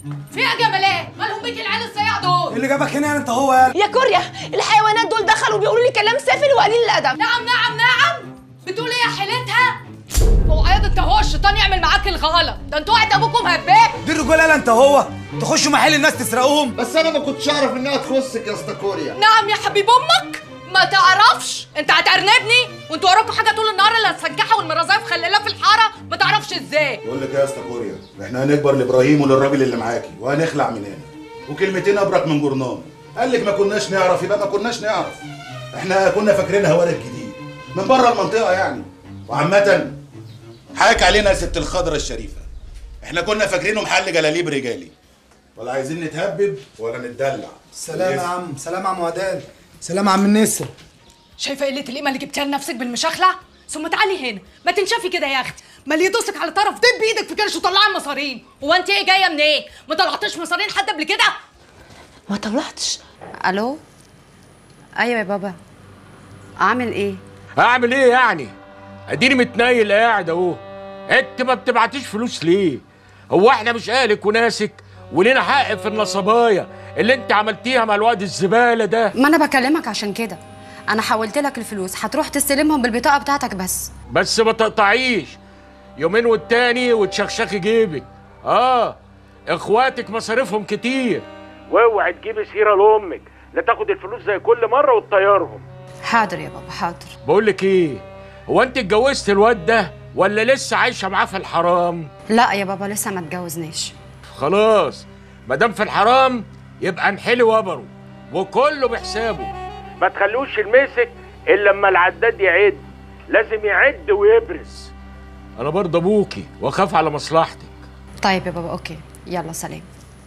في ايه يا جمالات مالهم بيك العيال السياح دول اللي جابك هنا انت هو يا يا كوريا الحيوانات دول دخلوا بيقولوا لي كلام سافل وقليل الادب نعم نعم نعم بتقول ايه يا حيلتها هو عياض انت هو الشيطان يعمل معاك الغلط ده انتوا قاعد ابوكم هباب دي الرجاله انت هو تخشوا محل الناس تسرقوهم بس انا ما كنتش اعرف انها تخصك يا اسطى كوريا نعم يا حبيب امك ما تعرفش انت هترنبني وانتوا وراكوا حاجه طول النهار الا السنكحه والمرازيه مخلله في الحاره ما تعرفش ازاي بقول لك إيه يا اسطى كوريا احنا هنكبر لابراهيم وللراجل اللي معاكي وهنخلع من هنا وكلمتين ابرك من جرنان قال لك ما كناش نعرف يبقى ما كناش نعرف احنا كنا فاكرينها ولد جديد من بره المنطقه يعني وعامه حاك علينا يا ست الخضره الشريفه احنا كنا فاكرينه محل جلاليب رجالي ولا عايزين نتهبب ولا نتدلع سلام يا عم سلام يا عم وداد سلام يا عم النسر شايفه قله القيمه اللي جبتها لنفسك بالمشاخله ثم تعالي هنا ما تنشفي كده يا اختي ما اللي يدوسك على طرف دب بايدك في كرش وطلعي المصارين هو انت ايه جايه منين إيه؟ ما طلعتش مصارين حد قبل كده ما طلعتش الو ايوه يا بابا اعمل ايه هعمل ايه يعني اديني متنيل قاعد اهو انت ما بتبعتيش فلوس ليه هو احنا مش اهلك وناسك ولينا حق في النصبايا اللي انت عملتيها مع الواد الزباله ده ما انا بكلمك عشان كده انا حولت لك الفلوس هتروح تستلمهم بالبطاقه بتاعتك بس بس ما تقطعيش يومين والتاني وتشخشخي جيبك اه اخواتك مصاريفهم كتير واوعي تجيبي سيره لامك لا تاخد الفلوس زي كل مره وتطيرهم حاضر يا بابا حاضر بقول لك ايه هو انت اتجوزت الواد ده ولا لسه عايشه معاه في الحرام لا يا بابا لسه ما اتجوزناش خلاص ما دام في الحرام يبقى نحلي وبره وكله بحسابه ما تخلوش يلمسك الا لما العداد يعد لازم يعد ويبرز انا برضه ابوكي واخاف على مصلحتك طيب يا بابا اوكي يلا سلام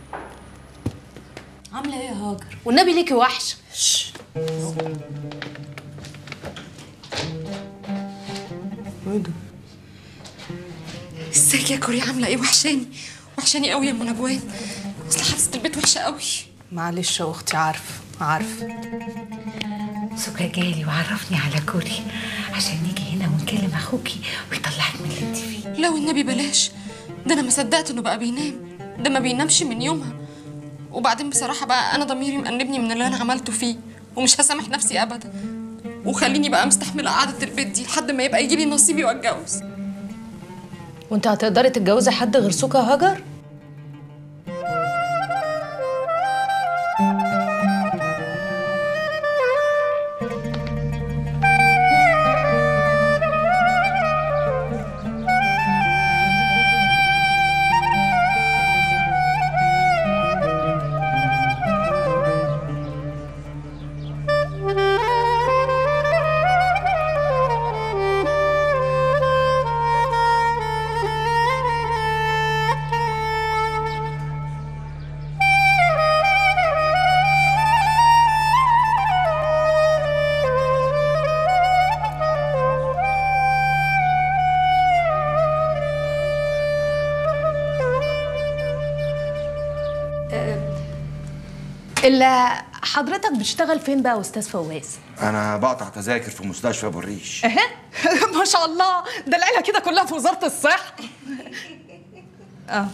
عامله ايه يا هاجر والنبي ليكي وحشه ازيك يا كوري عامله ايه وحشاني وحشاني قوي يا منى جوان اصل حبسه البيت وحشه قوي معلش يا اختي عارفه عارفه سكا جالي وعرفني على كوري عشان نيجي هنا ونكلم اخوكي ويطلعك من اللي انت فيه لو النبي بلاش ده انا ما صدقت انه بقى بينام ده ما بينامش من يومها وبعدين بصراحه بقى انا ضميري مأنبني من اللي انا عملته فيه ومش هسامح نفسي ابدا وخليني بقى مستحمله قعده البيت دي لحد ما يبقى يجي لي نصيبي واتجوز وانت هتقدري تتجوزي حد غير سكا هاجر اللي حضرتك بتشتغل فين بقى يا استاذ فواز انا بقطع تذاكر في مستشفى ابو الريش اهي ما شاء الله ده العيله كده كلها في وزاره الصحه اه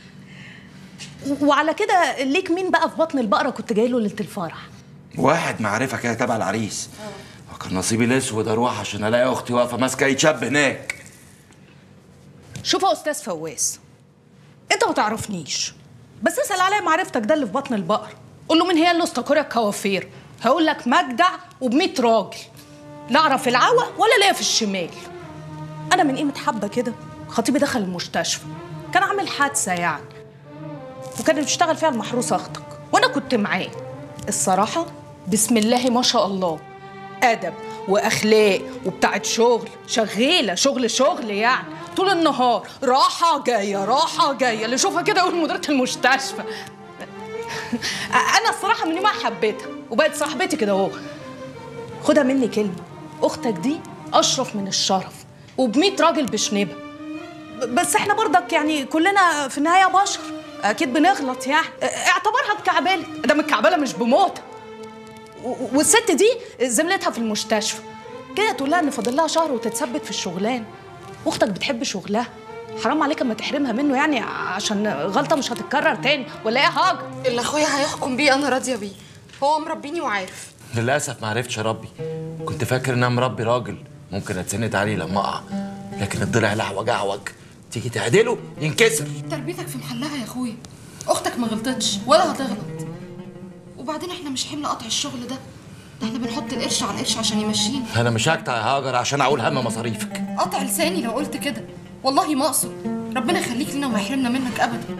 وعلى كده ليك مين بقى في بطن البقره كنت جاي له ليله الفرح واحد معرفه كده تبع العريس وكان نصيبي الاسود اروح عشان الاقي اختي واقفه ماسكه ايد شاب هناك شوف يا استاذ فواز انت ما تعرفنيش بس اسال عليا معرفتك ده اللي في بطن البقره قول له مين هي اللي استقرت الكوافير هقول لك مجدع وب راجل لا اعرف العوى ولا ليا في الشمال انا من قيمه حبه كده خطيبي دخل المستشفى كان عامل حادثه يعني وكانت بتشتغل فيها المحروسه اختك وانا كنت معاه الصراحه بسم الله ما شاء الله ادب واخلاق وبتاعت شغل شغاله شغل شغل يعني طول النهار راحه جايه راحه جايه اللي يشوفها كده يقول مديره المستشفى انا الصراحه من يوم ما حبيتها وبقت صاحبتي كده اهو خدها مني كلمه اختك دي اشرف من الشرف وب راجل بشنبها ب- بس احنا برضك يعني كلنا في النهايه بشر اكيد بنغلط يعني اعتبرها اتكعبلت ده متكعبله مش بموت و- والست دي زميلتها في المستشفى كده تقول لها ان فاضل لها شهر وتتثبت في الشغلانه واختك بتحب شغلها حرام عليك اما تحرمها منه يعني عشان غلطه مش هتتكرر تاني ولا ايه يا هاجر اللي اخويا هيحكم بيه انا راضيه بيه هو مربيني وعارف للاسف ما عرفتش اربي كنت فاكر ان انا مربي راجل ممكن اتسند عليه لما اقع لكن الضلع لعوج اعوج تيجي تعدله ينكسر تربيتك في محلها يا اخويا اختك ما غلطتش ولا هتغلط وبعدين احنا مش حمل قطع الشغل ده ده احنا بنحط القرش على القرش عشان يمشينا انا مش هقطع يا هاجر عشان اقول هم مصاريفك قطع لساني لو قلت كده والله ما اقصد ربنا يخليك لنا وما يحرمنا منك ابدا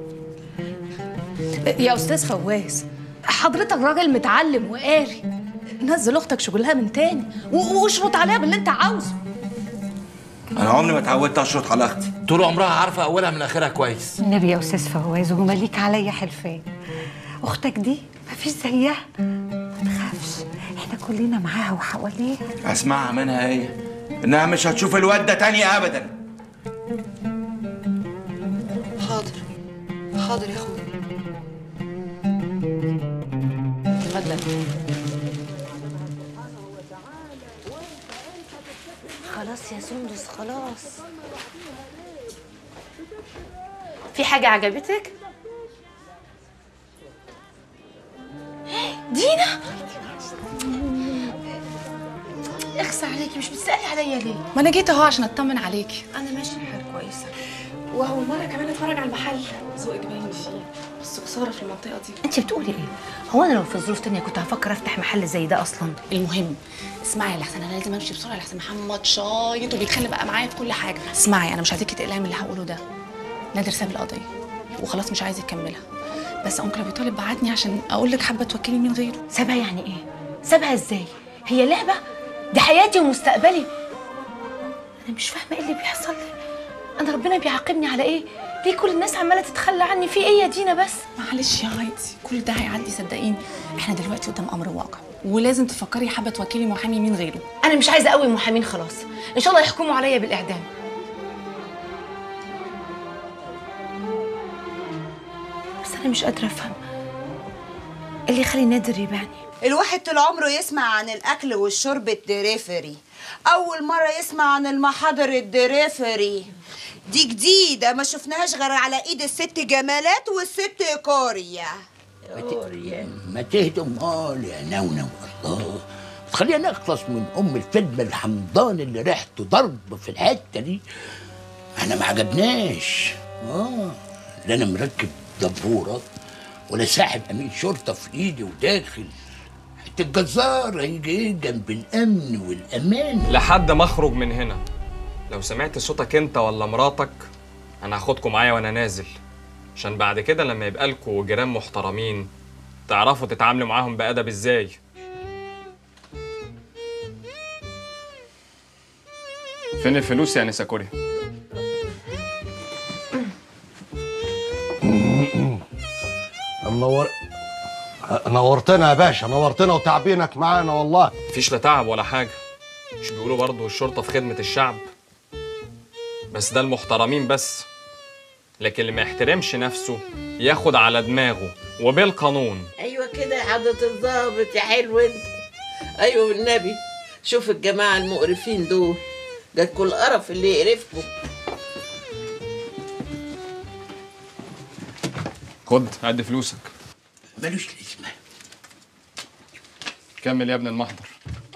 يا استاذ فواز حضرتك راجل متعلم وقاري نزل اختك شغلها من تاني و- واشرط عليها باللي انت عاوزه انا عمري ما اتعودت اشرط على اختي طول عمرها عارفه اولها من اخرها كويس النبي يا استاذ فواز ومليك عليا حلفان اختك دي مفيش زيها ما تخافش احنا كلنا معاها وحواليها اسمعها منها هي انها مش هتشوف الواد ده تاني ابدا حاضر حاضر يا اخويا اتفضل خلاص يا سندس خلاص في حاجة عجبتك؟ دينا اخسى عليكي مش بتسألي عليا ليه؟ ما انا جيت اهو عشان اطمن عليكي أنا ماشية الحال كويسة وأول مرة كمان أتفرج على المحل ذوقك باين فيه بس خساره في المنطقه دي انت بتقولي ايه هو انا لو في ظروف تانية كنت هفكر افتح محل زي ده اصلا المهم اسمعي يا لحسن انا لازم امشي بسرعه لحسن محمد شايط وبيتخانق بقى معايا في كل حاجه اسمعي انا مش عايزاكي تقلقي من اللي هقوله ده نادر ساب القضيه وخلاص مش عايز يكملها بس انكل ابي طالب بعتني عشان اقول لك حابه توكلي مين غيره سابها يعني ايه سابها ازاي هي لعبه دي حياتي ومستقبلي انا مش فاهمه ايه اللي بيحصل لي انا ربنا بيعاقبني على ايه ليه كل الناس عماله تتخلى عني في ايه يا دينا بس معلش يا عادي كل ده هيعدي صدقيني احنا دلوقتي قدام امر واقع ولازم تفكري حابه توكلي محامي مين غيره انا مش عايزه قوي محامين خلاص ان شاء الله يحكموا عليا بالاعدام بس انا مش قادره افهم إيه اللي يخلي نادر يبيعني الواحد طول عمره يسمع عن الاكل والشرب الدريفري اول مره يسمع عن المحاضر الدريفري دي جديده ما شفناهاش غير على ايد الست جمالات والست كوريا كوريا ما تهدوا امال يا نونو الله خلينا نخلص من ام الفيلم الحمضان اللي ريحته ضرب في الحته دي احنا ما عجبناش اه لا انا مركب دبوره ولا ساحب امين شرطه في ايدي وداخل حته الجزار هيجي ايه جنب الامن والامان لحد ما اخرج من هنا لو سمعت صوتك انت ولا مراتك انا هاخدكم معايا وانا نازل عشان بعد كده لما يبقى لكم جيران محترمين تعرفوا تتعاملوا معاهم بأدب ازاي فين الفلوس يا نسا كوريا منور نورتنا يا باشا نورتنا وتعبينك معانا والله مفيش لا تعب ولا حاجة مش بيقولوا برضه الشرطة في خدمة الشعب بس ده المحترمين بس لكن اللي ما يحترمش نفسه ياخد على دماغه وبالقانون ايوه كده يا حضرة الظابط يا حلو انت ايوه والنبي شوف الجماعه المقرفين دول ده كل قرف اللي يقرفكم خد قد فلوسك ملوش لازمه كمل يا ابن المحضر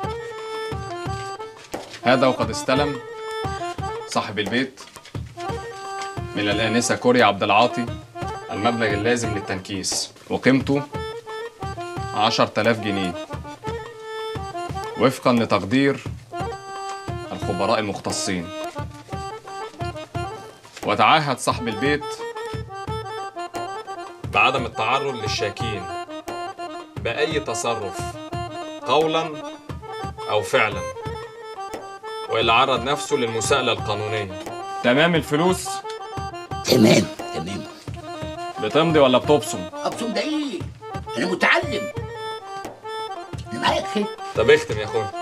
هذا وقد استلم صاحب البيت من الآنسة كوريا عبد العاطي المبلغ اللازم للتنكيس وقيمته عشر تلاف جنيه وفقا لتقدير الخبراء المختصين وتعهد صاحب البيت بعدم التعرض للشاكين بأي تصرف قولا أو فعلا وإلا عرض نفسه للمساءلة القانونية تمام الفلوس؟ تمام تمام بتمضي ولا بتبصم؟ ابصم ده ايه انا متعلم انا معايا خير طب اختم يا اخويا